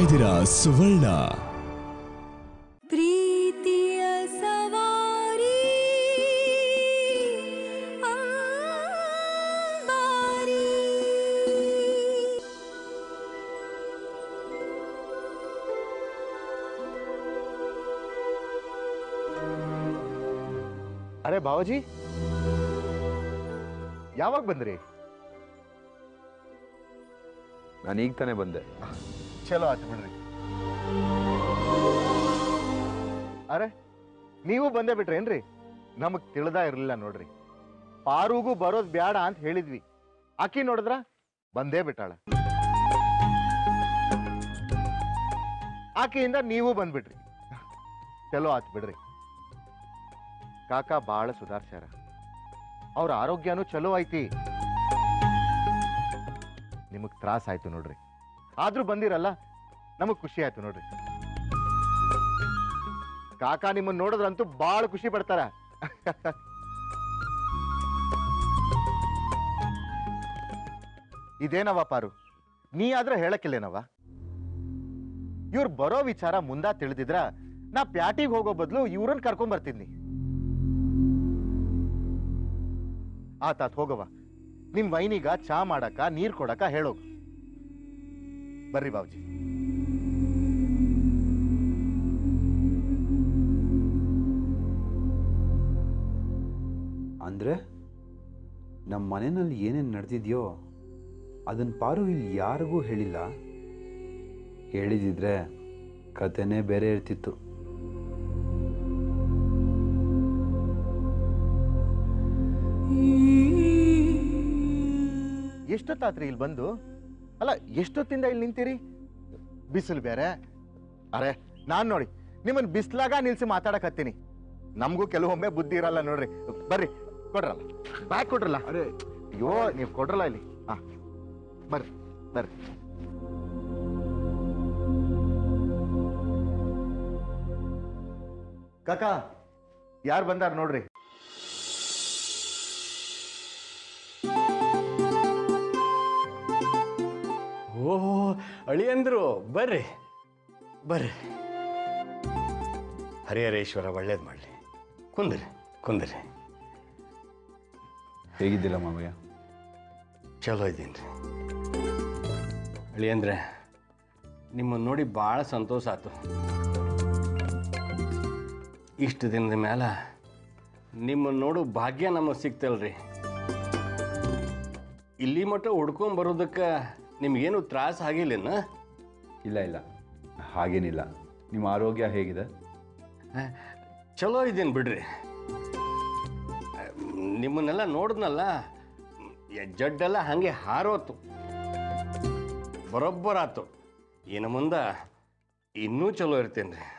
ಇದ್ದೀರಾ ಸುವರ್ಣ ಪ್ರೀತಿಯ ಸವಾರಿ ಅಂಬಾರಿ ಅರೆ ಬಾವಾಜಿ ಯಾವಾಗ ಬಂದ್ರಿ ನಾನು ಈಗ ತಾನೇ ಬಂದೆ ಚಲೋ ಆಯ್ತು ಬಿಡ್ರಿ ಅರೆ ನೀವು ಬಂದೇ ಬಿಟ್ರೇನ್ರಿ ನಮಗ್ ತಿಳಿದ ಇರ್ಲಿಲ್ಲ ನೋಡ್ರಿ ಪಾರುಗೂ ಬರೋದ್ ಬ್ಯಾಡ ಅಂತ ಹೇಳಿದ್ವಿ ಆಕಿ ನೋಡಿದ್ರ ಬಂದೇ ಬಿಟ್ಟಾಳ ಆಕೆಯಿಂದ ನೀವು ಬಂದ್ಬಿಟ್ರಿ ಚಲೋ ಆತ್ ಬಿಡ್ರಿ ಕಾಕ ಬಾಳ ಸುಧಾರ್ಸ್ಯಾರ ಅವ್ರ ಆರೋಗ್ಯನೂ ಚಲೋ ಐತಿ ನಿಮಗ್ ತ್ರಾಸ ಆಯ್ತು ನೋಡ್ರಿ ಆದ್ರೂ ಬಂದಿರಲ್ಲ ನಮಗ್ ಖುಷಿ ಆಯ್ತು ನೋಡ್ರಿ ಕಾಕ ನಿಮ್ಮನ್ನ ನೋಡಿದ್ರಂತೂ ಬಾಳ ಖುಷಿ ಪಡ್ತಾರ ಇದೇನವ ಪಾರು ನೀ ಆದ್ರೆ ಹೇಳಕ್ಕಿಲ್ಲೇನವ ಇವ್ರು ಬರೋ ವಿಚಾರ ಮುಂದ ತಿಳಿದಿದ್ರ ನಾ ಪ್ಯಾಟಿಗೆ ಹೋಗೋ ಬದಲು ಇವ್ರನ್ನ ಕರ್ಕೊಂಡ್ ಬರ್ತಿದ್ನಿ ಆತಾತ್ ಹೋಗವ ನಿಮ್ ವೈನಿಗ ಚಾ ಮಾಡಕ ನೀರ್ ಕೊಡಕ ಹೇಳೋಗು ಬರ್ರಿ ಬಾಬುಜಿ ಅಂದರೆ ನಮ್ಮ ಮನೆಯಲ್ಲಿ ಏನೇನು ನಡೆದಿದೆಯೋ ಅದನ್ನು ಪಾರು ಇಲ್ಲಿ ಯಾರಿಗೂ ಹೇಳಿಲ್ಲ ಹೇಳಿದಿದ್ರೆ ಕತೆನೇ ಬೇರೆ ಇರ್ತಿತ್ತು ಎಷ್ಟೊತ್ತಾತ್ರಿ ಇಲ್ಲಿ ಬಂದು ಅಲ್ಲ ಎಷ್ಟೊತ್ತಿಂದ ಇಲ್ಲಿ ನಿಂತೀರಿ ಬಿಸಿಲು ಬೇರೆ ಅರೆ ನಾನ್ ನೋಡಿ ನಿಮ್ಮನ್ ಬಿಸ್ಲಾಗ ನಿಲ್ಸಿ ಮಾತಾಡಕತ್ತೀನಿ ನಮಗೂ ಕೆಲವೊಮ್ಮೆ ಬುದ್ಧಿ ಇರಲ್ಲ ನೋಡ್ರಿ ಬರ್ರಿ ಕೊಡ್ರಲ್ಲ ಬ್ಯಾಗ್ ಕೊಡ್ರಲ್ಲ ಅರೆ ಅಯ್ಯೋ ನೀವು ಕೊಡ್ರಲ್ಲ ಇಲ್ಲಿ ಹಾ ಬರ್ರಿ ಬರ್ರಿ ಕಾಕ ಯಾರು ಬಂದಾರ ನೋಡ್ರಿ ಓಹೋ ಅಳಿಯಂದ್ರು ಬರ್ರಿ ಬರ್ರಿ ಹರಿಹರೇಶ್ವರ ಒಳ್ಳೇದು ಮಾಡಲಿ ಕುಂದ್ರಿ ಕುಂದ್ರಿ ಹೇಗಿದ್ದಿಲ್ಲ ಮಾವಯ್ಯ ಚಲೋ ಇದ್ದೀನಿ ರೀ ಅಳಿಯಂದ್ರೆ ನಿಮ್ಮನ್ನು ನೋಡಿ ಭಾಳ ಸಂತೋಷ ಆಯ್ತು ಇಷ್ಟು ದಿನದ ಮೇಲೆ ನಿಮ್ಮನ್ನು ನೋಡು ಭಾಗ್ಯ ನಮಗೆ ಸಿಕ್ತಲ್ರಿ ಇಲ್ಲಿ ಮಟ್ಟ ಹುಡ್ಕೊಂಡ್ ಬರೋದಕ್ಕೆ ನಿಮಗೇನು ತ್ರಾಸ ಆಗಿಲ್ಲೇನ ಇಲ್ಲ ಇಲ್ಲ ಹಾಗೇನಿಲ್ಲ ನಿಮ್ಮ ಆರೋಗ್ಯ ಹೇಗಿದೆ ಚಲೋ ಇದ್ದೀನಿ ಬಿಡ್ರಿ ನಿಮ್ಮನ್ನೆಲ್ಲ ನೋಡಿದ್ನಲ್ಲ ಯ- ಜಡ್ಡೆಲ್ಲ ಹಾಗೆ ಹಾರೋತು ಬರೋಬ್ಬರಾತು ಇನ್ನು ಮುಂದೆ ಇನ್ನೂ ಚಲೋ ಇರ್ತೇನೆ ರೀ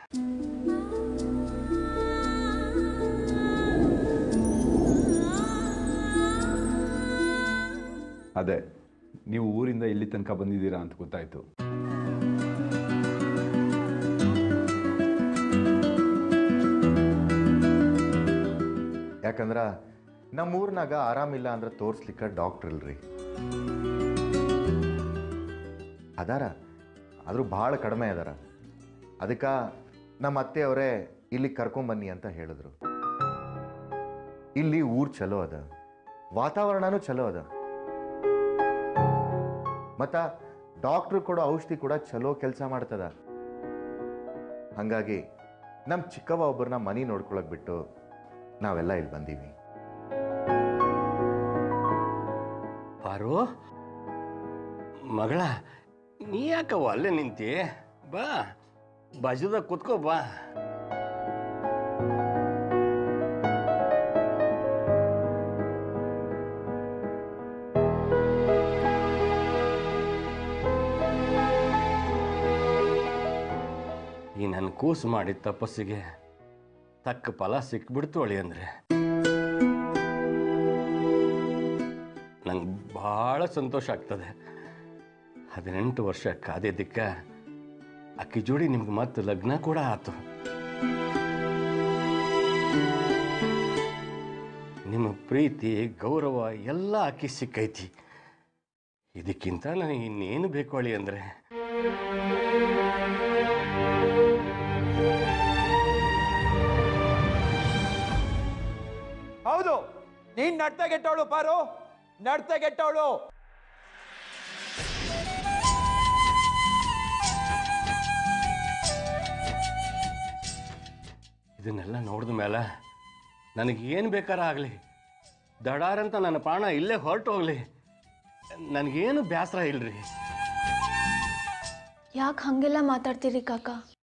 ಅದೇ ನೀವು ಊರಿಂದ ಇಲ್ಲಿ ತನಕ ಬಂದಿದ್ದೀರಾ ಅಂತ ಗೊತ್ತಾಯ್ತು ಯಾಕಂದ್ರ ನಮ್ಮ ಊರ್ನಾಗ ಆರಾಮಿಲ್ಲ ಅಂದ್ರೆ ತೋರ್ಸ್ಲಿಕ್ಕ ಡಾಕ್ಟರ್ ಇಲ್ರಿ ಅದಾರ ಆದ್ರೂ ಭಾಳ ಕಡಿಮೆ ಅದಾರ ಅದಕ್ಕೆ ನಮ್ಮ ಅತ್ತೆಯವರೇ ಇಲ್ಲಿ ಕರ್ಕೊಂಬನ್ನಿ ಅಂತ ಹೇಳಿದ್ರು ಇಲ್ಲಿ ಊರ್ ಚಲೋ ಅದ ವಾತಾವರಣನೂ ಚಲೋ ಅದ ಮತ್ತ ಡಾಕ್ಟ್ರು ಕೊಡೋ ಔಷಧಿ ಕೂಡ ಚಲೋ ಕೆಲಸ ಮಾಡ್ತದ ಹಂಗಾಗಿ ನಮ್ಮ ಚಿಕ್ಕವ್ವ ಒಬ್ಬರನ್ನ ಮನಿ ನೋಡ್ಕೊಳಕ್ ಬಿಟ್ಟು ನಾವೆಲ್ಲ ಇಲ್ಲಿ ಬಂದೀವಿ ಪಾರು ಮಗಳ ನೀ ಯಾಕವ್ವ ಅಲ್ಲೇ ನಿಂತಿ ಬಾ ಬಾಜುದಾಗ ಕೂತ್ಕೋ ಬಾ ಈ ನನ್ನ ಕೂಸು ಮಾಡಿದ ತಪಸ್ಸಿಗೆ ತಕ್ಕ ಫಲ ಸಿಕ್ಬಿಡ್ತು ಅಳಿ ಅಂದ್ರೆ ನಂಗೆ ಭಾಳ ಸಂತೋಷ ಆಗ್ತದೆ ಹದಿನೆಂಟು ವರ್ಷ ಕಾದಿದ್ದಕ್ಕೆ ಅಕ್ಕಿ ಜೋಡಿ ನಿಮ್ಗೆ ಮತ್ತೆ ಲಗ್ನ ಕೂಡ ಆತು ನಿಮ್ಮ ಪ್ರೀತಿ ಗೌರವ ಎಲ್ಲ ಅಕ್ಕಿ ಸಿಕ್ಕೈತಿ ಇದಕ್ಕಿಂತ ನನಗೆ ಇನ್ನೇನು ಬೇಕು ಅಳಿ ಅಂದರೆ ನೀನ್ ನಡ್ತೆಗೆಟ್ಟವಳು ಪಾರು ನಡ್ತೆಗೆಟ್ಟವಳು ಇದನ್ನೆಲ್ಲ ನೋಡಿದ ಮೇಲೆ ನನಗೆ ಏನು ಬೇಕಾರ ಆಗಲಿ ದಡಾರಂತ ನನ್ನ ಪ್ರಾಣ ಇಲ್ಲೇ ಹೊರಟು ಹೋಗಲಿ ನನಗೇನು ಬೇಸರ ಇಲ್ರಿ ಯಾಕೆ ಹಾಗೆಲ್ಲ ಮಾತಾಡ್ತೀರಿ ಕಾಕ